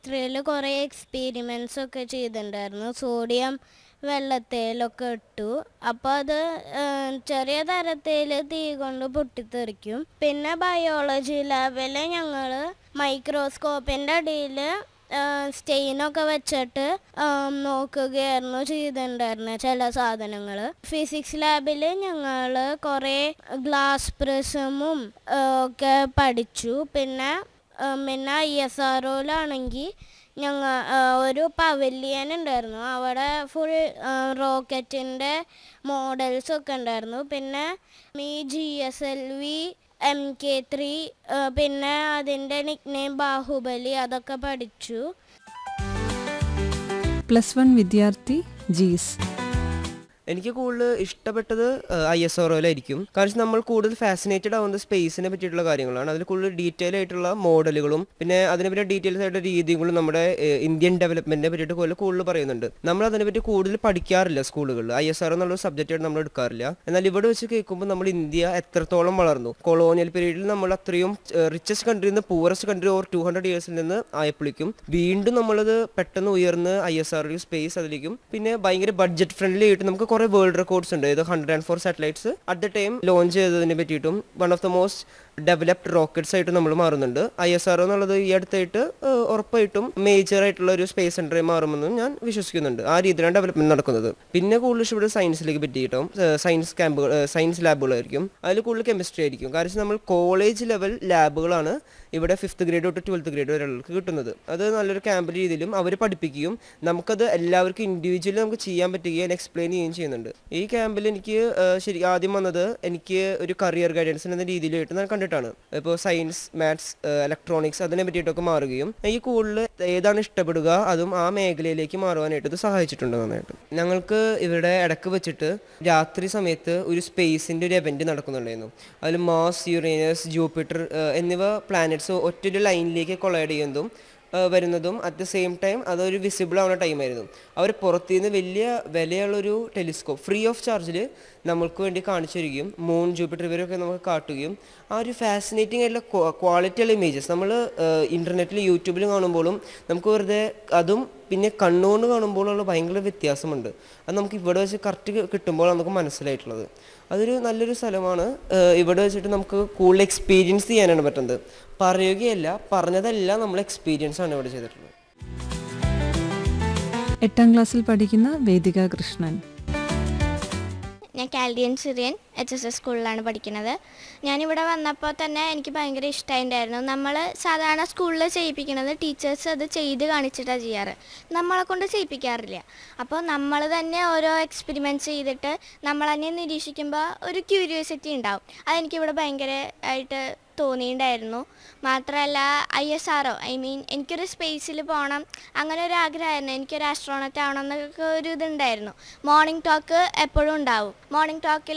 ത്രിയിൽ കുറേ എക്സ്പീരിമെൻസ് ഒക്കെ ചെയ്തിട്ടുണ്ടായിരുന്നു സോഡിയം വെള്ളത്തേലൊക്കെ ഇട്ടു അപ്പോൾ അത് ഏഹ്, ചെറിയ തരത്തിൽ തീ കൊണ്ട് പൊട്ടിത്തെറിക്കും പിന്നെ ബയോളജി ലാബിൽ ഞങ്ങൾ മൈക്രോസ്കോപ്പിൻ്റെ അടിയിൽ സ്റ്റെയിനൊക്കെ വെച്ചിട്ട് ആം, നോക്കുകയായിരുന്നു ചെയ്തിട്ടുണ്ടായിരുന്നത് ചില സാധനങ്ങൾ ഫിസിക്സ് ലാബിൽ ഞങ്ങൾ കുറേ ഗ്ലാസ് പ്രിസമും ഒക്കെ പഠിച്ചു പിന്നെ ഉം, പിന്നെ ഐ എസ് ആർ ഒയിലാണെങ്കിൽ ഞങ്ങൾ ഒരു പവലിയൻ ഉണ്ടായിരുന്നു അവിടെ ഫുൾ റോക്കറ്റിൻ്റെ മോഡൽസ് ഒക്കെ ഉണ്ടായിരുന്നു പിന്നെ ഈ G S L V M K three പിന്നെ അതിൻ്റെ നിക്നെയിം ബാഹുബലി അതൊക്കെ പഠിച്ചു പ്ലസ് വൺ വിദ്യാർത്ഥി ജീസ് എനിക്ക് കൂടുതൽ ഇഷ്ടപ്പെട്ടത് ഐ എസ് ആർഒയിലായിരിക്കും കാരണം നമ്മൾ കൂടുതൽ ഫാസിനേറ്റഡ് ആവുന്നത് സ്പേസിനെ പറ്റിയിട്ടുള്ള കാര്യങ്ങളാണ് അതിൽ കൂടുതൽ ഡീറ്റെയിൽ ആയിട്ടുള്ള മോഡലുകളും പിന്നെ അതിനെ പറ്റി ഡീറ്റെയിൽസ് ആയിട്ട് രീതികളും നമ്മുടെ ഏഹ്, ഇന്ത്യൻ ഡെവലപ്മെന്റിനെ പറ്റിയിട്ട് കൂടുതൽ കൂടുതൽ പറയുന്നുണ്ട് നമ്മൾ അതിനെപ്പറ്റി കൂടുതൽ പഠിക്കാറില്ല സ്കൂളുകളിൽ ഐ എസ് ആർ എന്നുള്ള സബ്ജക്റ്റ് ആയിട്ട് നമ്മൾ എടുക്കാറില്ല എന്നാൽ ഇവിടെ വെച്ച് കേൾക്കുമ്പോൾ നമ്മൾ ഇന്ത്യ എത്രത്തോളം വളർന്നു കൊളോണിയൽ പീരീഡിൽ നമ്മൾ അത്രയും റിച്ചസ്റ്റ് കൺട്രിയിൽ നിന്ന് poorest country over two hundred ഇയേഴ്സിൽ നിന്ന് ആയപ്പോഴേക്കും വീണ്ടും നമ്മളത് പെട്ടെന്ന് ഉയർന്ന് ഐ എസ് ആർ സ്പേസ് അതിലേക്കും പിന്നെ ഭയങ്കര ബഡ്ജറ്റ് ഫ്രണ്ട്ലി ആയിട്ട് നമുക്ക് കുറെ വേൾഡ് റെക്കോർഡ്സ് ഉണ്ട് ഇത് hundred and four satellites at the time launch ചെയ്തതിനെ പറ്റിയിട്ടും one of the most developed rockets ആയിട്ട് നമ്മൾ മാറുന്നുണ്ട് ഐ എസ് ആർ എന്നുള്ളത് ഈ അടുത്തായിട്ട് ഏഹ്, ഉറപ്പായിട്ടും മേജർ ആയിട്ടുള്ള ഒരു സ്പേസ് സെന്ററായി മാറുമെന്നും ഞാൻ വിശ്വസിക്കുന്നുണ്ട് ആ രീതിയിലാണ് ഡെവലപ്മെന്റ് നടക്കുന്നത് പിന്നെ കൂടുതൽ ഇഷ്ടപ്പെട്ട സയൻസിലേക്ക് പറ്റിയിട്ടും സയൻസ് ക്യാമ്പുകൾ സയൻസ് ലാബുകളായിരിക്കും അതിൽ കൂടുതൽ കെമിസ്ട്രി ആയിരിക്കും കാരണം നമ്മൾ കോളേജ് ലെവൽ ലാബുകളാണ് ഇവിടെ ഫിഫ്ത്ത് ഗ്രേഡ് തൊട്ട് ട്വൽത്ത് ഗ്രേഡ് വരെയുള്ളവർക്ക് കിട്ടുന്നത് അത് നല്ലൊരു ക്യാമ്പ് രീതിയിലും അവർ പഠിപ്പിക്കുകയും നമുക്കത് എല്ലാവർക്കും ഇൻഡിവിജ്വലി നമുക്ക് ചെയ്യാൻ പറ്റുകയും എക്സ്പ്ലെയിൻ ചെയ്യുകയും ചെയ്യുന്നുണ്ട് ഈ ക്യാമ്പിൽ എനിക്ക് ആ, ശരി ആദ്യം വന്നത് എനിക്ക് ഒരു കരിയർ ഗൈഡൻസ് എന്ന രീതിയിലായിട്ട് ഞാൻ കണ്ടിട്ടാണ് ഇപ്പോൾ സയൻസ് മാത്സ് ഇലക്ട്രോണിക്സ് അതിനെ പറ്റിയിട്ടൊക്കെ മാറുകയും എനിക്ക് കൂടുതൽ ഏതാണ് ഇഷ്ടപ്പെടുക അതും ആ മേഖലയിലേക്ക് മാറുവാനായിട്ട് ഇത് സഹായിച്ചിട്ടുണ്ട് നന്നായിട്ട് ഞങ്ങൾക്ക് ഇവിടെ ഇടക്ക് വെച്ചിട്ട് രാത്രി സമയത്ത് ഒരു സ്പേസിൻ്റെ ഒരു എവൻറ്റ് നടക്കുന്നുണ്ടായിരുന്നു അതിൽ മാസ് യുറേനസ് ജൂപ്പിറ്റർ എന്നിവ പ്ലാനറ്റ്സ് ഒറ്റൊരു ലൈനിലേക്ക് കൊളൈഡ് ചെയ്യുന്നതും ആ, വരുന്നതും അറ്റ് ദ സെയിം ടൈം അതൊരു വിസിബിൾ ആവുന്ന ടൈമായിരുന്നു അവർ പുറത്തുനിന്ന് വലിയ വിലയുള്ളൊരു ടെലിസ്കോപ്പ് ഫ്രീ ഓഫ് ചാർജിൽ നമ്മൾക്ക് വേണ്ടി കാണിച്ചു തരികയും മൂൺ ജൂപ്പിറ്റർ ഇവരൊക്കെ നമുക്ക് കാട്ടുകയും ആ ഒരു ഫാസിനേറ്റിംഗ് ആയിട്ടുള്ള ക്വാളിറ്റിയുള്ള ഇമേജസ് നമ്മൾ ഇൻ്റർനെറ്റിൽ യൂട്യൂബിൽ കാണുമ്പോഴും നമുക്ക് വെറുതെ അതും പിന്നെ കണ്ണുകൊണ്ട് കാണുമ്പോഴുള്ള ഭയങ്കര വ്യത്യാസമുണ്ട് അത് നമുക്ക് ഇവിടെ വെച്ച് കറക്റ്റ് കിട്ടുമ്പോൾ നമുക്ക് മനസ്സിലായിട്ടുള്ളത് അതൊരു നല്ലൊരു സ്ഥലമാണ് ഏഹ് ഇവിടെ വെച്ചിട്ട് നമുക്ക് കൂടുതൽ എക്സ്പീരിയൻസ് ചെയ്യാനാണ് പറ്റുന്നത് പറയുകയല്ല പറഞ്ഞതല്ല നമ്മൾ എക്സ്പീരിയൻസ് ആണ് ഇവിടെ ചെയ്തിട്ടുള്ളത് എട്ടാം ക്ലാസ്സിൽ പഠിക്കുന്ന വേദിക കൃഷ്ണൻ ഞാൻ Chaldean Syrian H S S സ്കൂളിലാണ് പഠിക്കുന്നത് ഞാനിവിടെ വന്നപ്പോൾ തന്നെ എനിക്ക് ഭയങ്കര ഇഷ്ടമായിട്ടുണ്ടായിരുന്നു നമ്മൾ സാധാരണ സ്കൂളിൽ ചെയ്യിപ്പിക്കുന്നത് ടീച്ചേഴ്സ് അത് ചെയ്ത് കാണിച്ചിട്ടാണ് ചെയ്യാറ് നമ്മളെ കൊണ്ട് ചെയ്യിപ്പിക്കാറില്ല അപ്പോൾ നമ്മൾ തന്നെ ഓരോ എക്സ്പെരിമെൻറ്റ്സ് ചെയ്തിട്ട് നമ്മൾ തന്നെ നിരീക്ഷിക്കുമ്പോൾ ഒരു ക്യൂരിയോസിറ്റി ഉണ്ടാവും അതെനിക്കിവിടെ ഭയങ്കര ആയിട്ട് തോന്നിയിട്ടുണ്ടായിരുന്നു മാത്രമല്ല ഐ എസ് ആറോ ഐ മീൻ എനിക്കൊരു സ്പേസിൽ പോകണം അങ്ങനെ ഒരു ആഗ്രഹമായിരുന്നു എനിക്കൊരു ആസ്ട്രോണറ്റ് ആവണം എന്നൊക്കെ ഒരു ഇതുണ്ടായിരുന്നു മോർണിംഗ് ടോക്ക് എപ്പോഴും ഉണ്ടാവും മോർണിംഗ് ടോക്കിൽ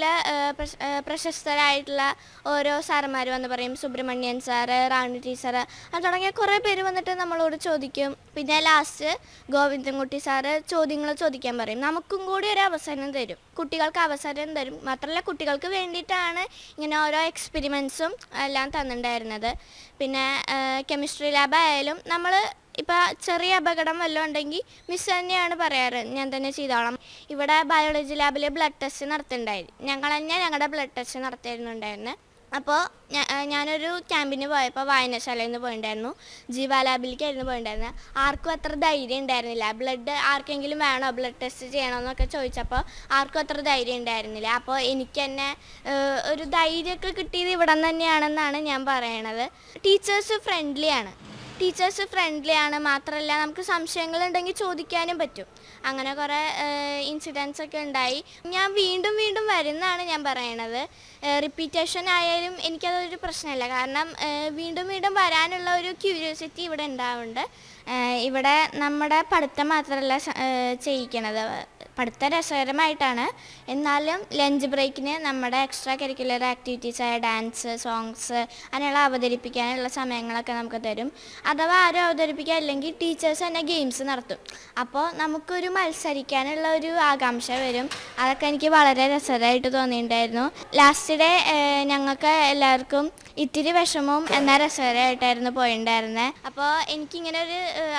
പ്രശസ്തരായിട്ടുള്ള ഓരോ സാറന്മാർ വന്ന് പറയും സുബ്രഹ്മണ്യൻ സാറ് റാണി ടീച്ചർ അത് തുടങ്ങിയ കുറേ പേര് വന്നിട്ട് നമ്മളോട് ചോദിക്കും പിന്നെ ലാസ്റ്റ് ഗോവിന്ദൻകുട്ടി സാറ് ചോദ്യങ്ങൾ ചോദിക്കാൻ പറയും നമുക്കും കൂടി ഒരു അവസരം തരും കുട്ടികൾക്ക് അവസരം തരും മാത്രമല്ല കുട്ടികൾക്ക് വേണ്ടിയിട്ടാണ് ഇങ്ങനെ ഓരോ എക്സ്പെരിമെൻസും എല്ലാം തന്നിട്ടുണ്ടായിരുന്നത് പിന്നെ കെമിസ്ട്രി ലാബ് ആയാലും നമ്മൾ ഇപ്പോൾ ചെറിയ അപകടം വല്ലതും ഉണ്ടെങ്കിൽ മിസ് തന്നെയാണ് പറയാറ് ഞാൻ തന്നെ ചെയ്തോളാം ഇവിടെ ബയോളജി ലാബിൽ ബ്ലഡ് ടെസ്റ്റ് നടത്തുന്നുണ്ടായി ഞങ്ങൾ തന്നെ ഞങ്ങളുടെ ബ്ലഡ് ടെസ്റ്റ് നടത്തിയിരുന്നുണ്ടായിരുന്നു അപ്പോൾ ഞാനൊരു ക്യാമ്പിന് പോയപ്പോൾ വായനശാലയിൽ നിന്ന് പോയിട്ടുണ്ടായിരുന്നു ജീവ ലാബിലേക്കായിരുന്നു പോയിട്ടുണ്ടായിരുന്നത് ആർക്കും അത്ര ധൈര്യം ഉണ്ടായിരുന്നില്ല ബ്ലഡ് ആർക്കെങ്കിലും വേണോ ബ്ലഡ് ടെസ്റ്റ് ചെയ്യണമെന്നൊക്കെ ചോദിച്ചപ്പോൾ ആർക്കും അത്ര ധൈര്യം ഉണ്ടായിരുന്നില്ല അപ്പോൾ എനിക്ക് തന്നെ ഏഹ്, ഒരു ധൈര്യമൊക്കെ കിട്ടിയത് ഇവിടെ നിന്ന് തന്നെയാണെന്നാണ് ഞാൻ പറയണത് ടീച്ചേഴ്സ് ഫ്രണ്ട്ലിയാണ് ടീച്ചേഴ്സ് ഫ്രണ്ട്ലി ആണ് മാത്രമല്ല നമുക്ക് സംശയങ്ങളുണ്ടെങ്കിൽ ചോദിക്കാനും പറ്റും അങ്ങനെ കുറേ ഇൻസിഡൻസ് ഒക്കെ ഉണ്ടായി ഞാൻ വീണ്ടും വീണ്ടും വരുന്നതാണ് ഞാൻ പറയണത് റിപ്പീറ്റേഷൻ ആയാലും എനിക്കതൊരു പ്രശ്നമില്ല കാരണം ഏഹ്, വീണ്ടും വീണ്ടും വരാനുള്ള ഒരു ക്യൂരിയോസിറ്റി ഇവിടെ ഉണ്ടാവുന്നുണ്ട് ഏഹ്, ഇവിടെ നമ്മുടെ പഠിത്തം മാത്രമല്ല സ- ഏഹ്, ചെയ്യിക്കണത് പഠിത്തം രസകരമായിട്ടാണ് എന്നാലും ലഞ്ച് ബ്രേക്കിന് നമ്മുടെ എക്സ്ട്രാ കരിക്കുലർ ആക്ടിവിറ്റീസായ ഡാൻസ് സോങ്സ് അങ്ങനെയുള്ള അവതരിപ്പിക്കാനുള്ള സമയങ്ങളൊക്കെ നമുക്ക് തരും അഥവാ ആരും അവതരിപ്പിക്കാൻ അല്ലെങ്കിൽ ടീച്ചേഴ്സ് തന്നെ ഗെയിംസ് നടത്തും അപ്പോൾ നമുക്കൊരു മത്സരിക്കാനുള്ള ഒരു ആകാംക്ഷ വരും അതൊക്കെ എനിക്ക് വളരെ രസകരമായിട്ട് തോന്നിയിട്ടുണ്ടായിരുന്നു ലാസ്റ്റ് ഡേ ഞങ്ങൾക്ക് എല്ലാവർക്കും ഇത്തിരി വിഷമവും എന്നാൽ രസകരമായിട്ടായിരുന്നു പോയിട്ടുണ്ടായിരുന്നത് അപ്പോൾ എനിക്കിങ്ങനെ ഒരു ഏഹ്,